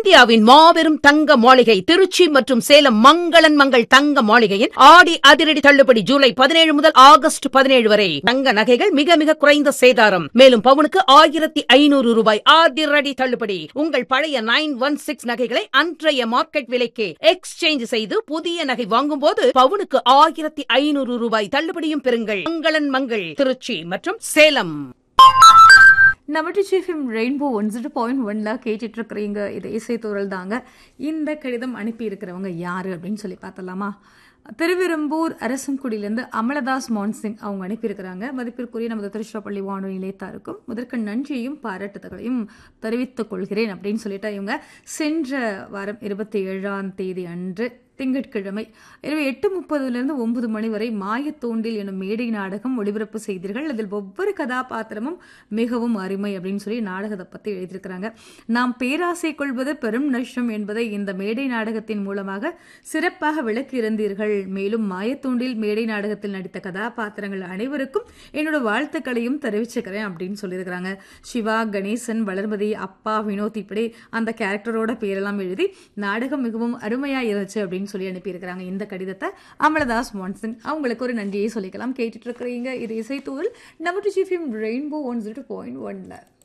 இந்தியாவின் மாபெரும் தங்க மாளிகை திருச்சி மற்றும் சேலம் மங்களன் மங்கள் தங்க மாளிகையின் ஆடி அதிரடி தள்ளுபடி ஜூலை பதினேழு முதல் ஆகஸ்ட் பதினேழு வரை தங்க நகைகள் மிக மிக குறைந்த சேதாரம் மேலும் பவுனுக்கு ஆயிரத்தி ஐநூறு ரூபாய் அதிரடி தள்ளுபடி உங்கள் பழைய நைன் ஒன் சிக்ஸ் நகைகளை அன்றைய மார்க்கெட் விலைக்கு எக்ஸ்சேஞ்ச் செய்து புதிய நகை வாங்கும்போது பவுனுக்கு ஆயிரத்தி ஐநூறு ரூபாய் தள்ளுபடியும் பெறுங்கள் மங்களன் மங்கள் திருச்சி மற்றும் சேலம் நம்ம டிச்சிஎஃப்எம் ரெயின்போ ஒன் ஜீரோ பாயிண்ட் ஒன்ல கேட்டுட்டு இருக்கிறீங்க இது இசைத்தூரல் தாங்க இந்த கடிதம் அனுப்பி இருக்கிறவங்க யாரு அப்படின்னு சொல்லி பார்த்தலாமா திருவிரும்பூர் அரசங்குடியிலேருந்து அமலதாஸ் மான்சிங் அவங்க அனுப்பியிருக்கிறாங்க மதிப்பிற்குரிய நமது திருச்சிராப்பள்ளி வானொலி நிலையத்தாருக்கும் முதற்க நன்றியையும் பாராட்டுதல்களையும் தெரிவித்துக் கொள்கிறேன் அப்படின்னு சொல்லிட்டு இவங்க சென்ற வாரம் இருபத்தி ஏழாம் தேதி அன்று திங்கட்கிழமை இரவு எட்டு முப்பதுலேருந்து ஒன்பது மணி வரை மாயத்தோண்டில் எனும் மேடை நாடகம் ஒளிபரப்பு செய்தீர்கள் அதில் ஒவ்வொரு கதாபாத்திரமும் மிகவும் அருமை அப்படின்னு சொல்லி நாடகத்தை பற்றி எழுதியிருக்கிறாங்க நாம் பேராசை கொள்வது பெரும் நஷ்டம் என்பதை இந்த மேடை நாடகத்தின் மூலமாக சிறப்பாக விளக்கி இருந்தீர்கள் மேலும் மாயத்தோண்டில் மேடை நாடகத்தில் நடித்த கதாபாத்திரங்கள் அனைவருக்கும் என்னோட வாழ்த்துக்களையும் தெரிவிச்சுக்கிறேன் அப்படின்னு சொல்லியிருக்கிறாங்க சிவா கணேசன் வளர்மதி அப்பா வினோத் இப்படி அந்த கேரக்டரோட பேரெல்லாம் எழுதி நாடகம் மிகவும் அருமையா இருந்துச்சு அப்படின்னு சொல்லி அனுப்பியிருக்கிறாங்க இந்த கடிதத்தை அமலதாஸ் மான்சன் அவங்களுக்கு ஒரு நன்றியை சொல்லிக்கலாம் கேட்டுட்டு இருக்கிறீங்க இது இசைத்தூள் நம்ம டிஜிஃபிம் ரெயின்போ ஒன் ஜீரோ பாயிண்ட் ஒன்ல